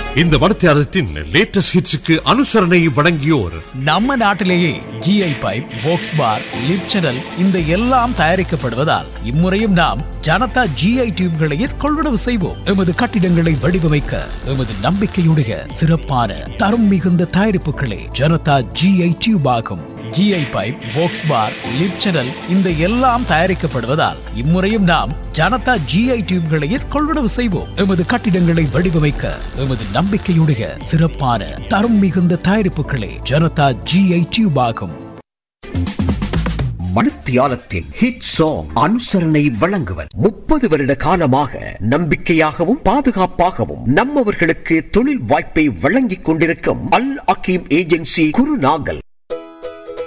இந்த மனத்தியாரத்தின் லேட்டஸ்ட் ஹிட்ஸுக்கு அனுசரணை வழங்கியோர் நம்ம நாட்டிலேயே GI pipe box bar lip channel இந்த எல்லாம் தயாரிக்கப்படுவதால் இம்முறையும் நாம் ஜனதா ஜிஐ டியூப்களையே கொள்வனவு செய்வோம் எமது கட்டிடங்களை வடிவமைக்க எமது நம்பிக்கையுடைய சிறப்பான தரம் மிகுந்த தயாரிப்புகளே ஜனதா ஜிஐ டியூப் ஆகும் GI pipe box bar lip channel இந்த எல்லாம் தயாரிக்கப்படுவதால் இம்முறையும் நாம் ஜனதா ஜிஐ டியூப்களையே கொள்வனவு செய்வோம் எமது கட்டிடங்களை வடிவமைக்க எமது நம்பிக்கையுடைய சிறப்பான தரம் மிகுந்த தயாரிப்புகளே ஜனதா ஜிஐ டியூப் ஆகும் மணித்தியாலத்தின் ஹிட் சாங் அனுசரணை வழங்குவர் முப்பது வருட காலமாக நம்பிக்கையாகவும் பாதுகாப்பாகவும் நம்மவர்களுக்கு தொழில் வாய்ப்பை வழங்கிக் கொண்டிருக்கும் அல் அகீம் ஏஜென்சி குருநாகல்